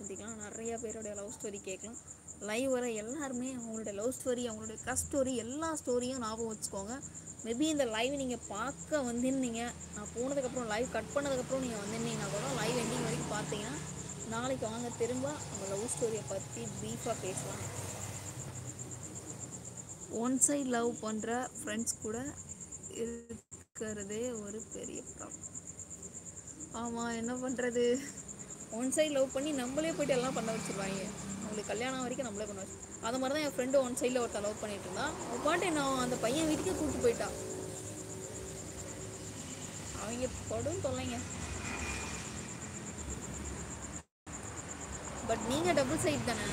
சந்திக்கலாம் நிறைய பேரோட லவ் ஸ்டோரி கேட்கலாம் லைவ் வர எல்லாருமே அவங்களோட லவ் ஸ்டோரி அவங்களோட கஸ்ட் ஸ்டோரி எல்லா ஸ்டோரியும் ஞாபகம் வச்சுக்கோங்க மேபி இந்த லைவ் நீங்கள் பார்க்க வந்திருந்தீங்க நான் போனதுக்கப்புறம் லைவ் கட் பண்ணதுக்கப்புறம் நீங்கள் வந்திருந்தீங்கன்னா கூட லைவ் எண்டிங் வரைக்கும் பார்த்தீங்கன்னா நாளைக்கு வாங்க திரும்ப அவங்க லவ் ஸ்டோரியை பற்றி ப்ரீஃபாக பேசலாம் ஒன் சைட் லவ் பண்ணுற ஃப்ரெண்ட்ஸ் கூட இருக்கிறதே ஒரு பெரிய ப்ராப்ளம் ஆமாம் என்ன பண்ணுறது ஒன் சைடு லவ் பண்ணி நம்மளே போயிட்டு எல்லாம் பண்ண வச்சிருவாங்க அவங்களுக்கு கல்யாணம் வரைக்கும் நம்மளே பண்ண வச்சு அது மாதிரி தான் என் ஃப்ரெண்டு ஒன் சைடில் ஒருத்தர் லவ் பண்ணிட்டு இருந்தா அவன் பாட்டு என்ன அந்த பையன் வீட்டுக்கே கூப்பிட்டு போயிட்டா அவங்க படும் தொல்லைங்க பட் நீங்கள் டபுள் சைடு தானே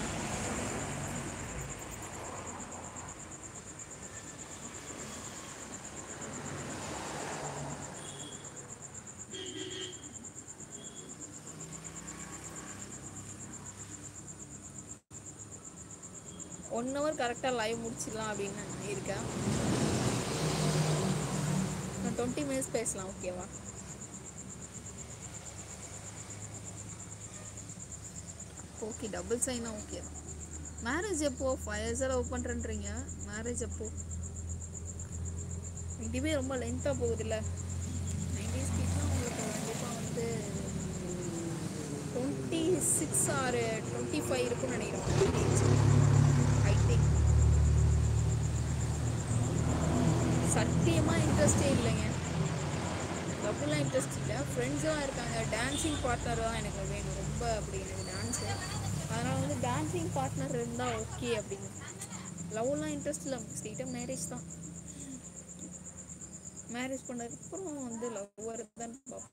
ஒன் ஹவர் கரெக்டாக லைவ் முடிச்சிடலாம் அப்படின்னு நான் இருக்கேன் நான் டுவெண்ட்டி மினிட்ஸ் பேசலாம் ஓகேவா ஓகே டபுள் சைனா ஓகே தான் மேரேஜ் எப்போ ஃபைவ் இயர்ஸாக லவ் பண்ணுறேன்றீங்க மேரேஜ் எப்போ இதுவே ரொம்ப லென்த்தாக போகுதுல்ல நைன்டி ஸ்பீட்லாம் உங்களுக்கு கண்டிப்பாக வந்து twenty six or twenty five இருக்கும்னு நினைக்கிறேன் ஐ திங்க் சத்தியமாக இன்ட்ரெஸ்டே இல்லைங்க அப்படிலாம் இன்ட்ரெஸ்ட் இல்லை ஃப்ரெண்ட்ஸும் இருக்காங்க டான்ஸிங் பார்ட்னர் தான் எனக்கு வேணும் ரொம்ப அப்படி எனக்கு டான்ஸு அதனால் வந்து டான்ஸிங் பார்ட்னர் இருந்தால் ஓகே அப்படின்னு லவ்லாம் இன்ட்ரெஸ்ட் இல்லை ஸ்ட்ரெயிட்டாக மேரேஜ் தான் மேரேஜ் பண்ணதுக்கப்புறம் வந்து லவ் வருதுன்னு பார்ப்போம்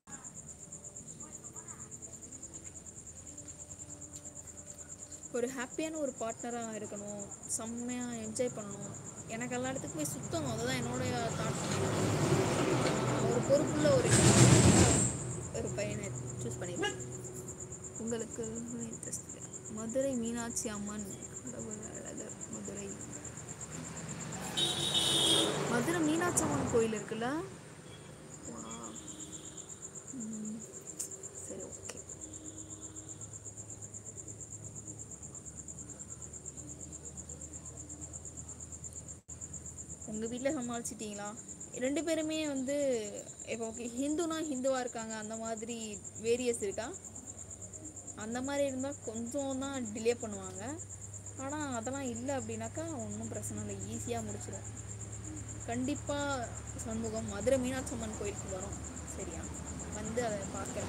ஒரு ஹாப்பியான ஒரு பார்ட்னராக இருக்கணும் செம்மையாக என்ஜாய் பண்ணணும் எனக்கு எல்லா இடத்துக்குமே சுத்தம் அதுதான் என்னோடைய தாட் ஒரு பொறுப்புள்ள ஒரு ஒரு பையனை சூஸ் பண்ணிடுவேன் உங்களுக்கு இன்ட்ரெஸ்ட் மதுரை மீனாட்சி அம்மன் கடவுள் அழகர் மதுரை மதுரை மீனாட்சி அம்மன் கோயில் இருக்குல்ல Wow. ம், சரி ஓகே உங்கள் வீட்டில் சமாளிச்சிட்டிங்களா ரெண்டு பேருமே வந்து இப்போ ஓகே ஹிந்துனா ஹிந்துவாக இருக்காங்க அந்த மாதிரி வேரியஸ் இருக்கா அந்த மாதிரி இருந்தால் கொஞ்சம் தான் டிலே பண்ணுவாங்க ஆனால் அதெல்லாம் இல்லை அப்படின்னாக்கா ஒன்றும் பிரச்சனை இல்லை ஈஸியாக முடிச்சிடும் கண்டிப்பாக சண்முகம் மதுரை மீனாட்சி அம்மன் கோயிலுக்கு வரோம் சரியா வந்து அதை பார்க்குறேன்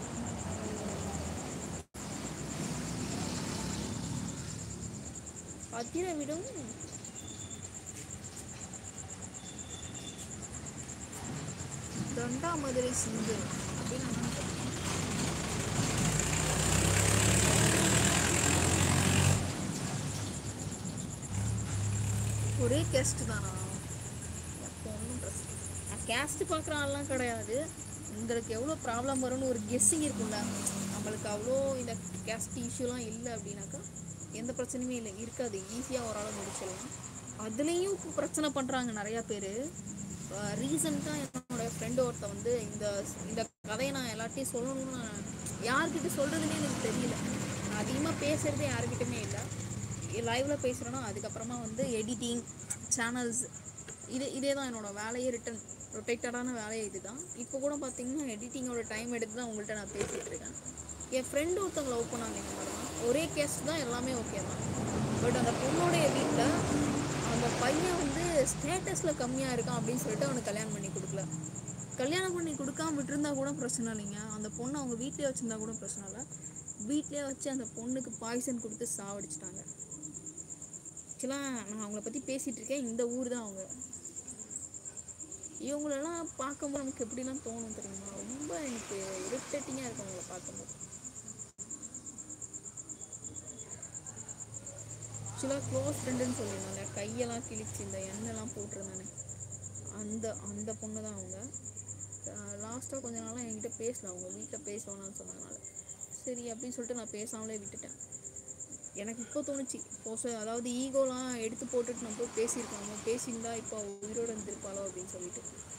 அதிர விடும் தண்டா மதுரை சிந்து அப்படின்னு நான் நினைக்கிறேன். ஒரே கேஸ்ட் தானா அப்போ ஒன்றும் பிரச்சனை நான் கேஸ்ட் பார்க்குற ஆள்லாம் கிடையாது உங்களுக்கு எவ்வளோ ப்ராப்ளம் வரும்னு ஒரு கெஸ்ஸிங் இருக்கும்ல நம்மளுக்கு அவ்வளோ இந்த கேஸ்ட் இஷ்யூலாம் இல்லை அப்படின்னாக்கா எந்த பிரச்சனையுமே இல்லை இருக்காது ஈஸியாக ஒரு ஆள் முடிச்சிடலாம் அதுலேயும் இப்போ பிரச்சனை பண்ணுறாங்க நிறையா பேர் ரீசெண்டாக என்னோட ஃப்ரெண்டு ஒருத்தன் வந்து இந்த இந்த கதையை நான் எல்லார்ட்டையும் சொல்லணும்னு நான் யார்கிட்ட சொல்கிறதுனே எனக்கு தெரியல நான் அதிகமாக பேசுகிறதே யாருக்கிட்டுமே இல்லை லைவில் பேசுகிறேன்னா அதுக்கப்புறமா வந்து எடிட்டிங் சேனல்ஸ் இது இதே தான் என்னோட வேலையே ரிட்டன் ரொட்டேட்டடான வேலையே இதுதான் இப்போ கூட பார்த்தீங்கன்னா எடிட்டிங்கோட டைம் எடுத்து தான் உங்கள்கிட்ட நான் பேசிகிட்டு இருக்கேன் என் ஃப்ரெண்டு ஒருத்தவங்க லவ் பண்ணாங்க இந்த மாதிரி தான் ஒரே கேஸ் தான் எல்லாமே ஓகே தான் பட் அந்த பொண்ணுடைய வீட்டில் அந்த பையன் வந்து ஸ்டேட்டஸில் கம்மியாக இருக்கான் அப்படின்னு சொல்லிட்டு அவனுக்கு கல்யாணம் பண்ணி கொடுக்கல கல்யாணம் பண்ணி கொடுக்காம விட்டுருந்தா கூட பிரச்சனை இல்லைங்க அந்த பொண்ணு அவங்க வீட்டிலே வச்சுருந்தா கூட பிரச்சனை இல்லை வீட்டிலே வச்சு அந்த பொண்ணுக்கு பாய்சன் கொடுத்து சாவடிச்சிட்டாங்க ஆக்சுவலாக நான் அவங்கள பற்றி பேசிகிட்டு இருக்கேன் இந்த ஊர் தான் அவங்க இவங்களெல்லாம் பார்க்கும்போது நமக்கு எப்படிலாம் தோணும் தெரியுமா ரொம்ப எனக்கு இரிட்டேட்டிங்காக இருக்கும் அவங்கள பார்க்கும்போது ஆக்சுவலாக க்ளோஸ் ஃப்ரெண்டுன்னு சொல்லியிருந்தாங்க கையெல்லாம் கிழிச்சு இந்த எண்ணெய்லாம் போட்டிருந்தானே அந்த அந்த பொண்ணு தான் அவங்க லாஸ்ட்டாக கொஞ்ச நாளாக என்கிட்ட பேசல அவங்க வீட்டில் பேசுவானான்னு சொன்னதுனால சரி அப்படின்னு சொல்லிட்டு நான் பேசாமலே விட்டுட்டேன் எனக்கு இப்போ தோணுச்சு போச அதாவது ஈகோலாம் எடுத்து போட்டுட்டு நம்ம போய் பேசியிருக்கோம் நம்ம பேசியிருந்தா இப்போ அவ உயிரோட இருந்திருப்பாளோ அப்படின்னு சொல்லிட்டு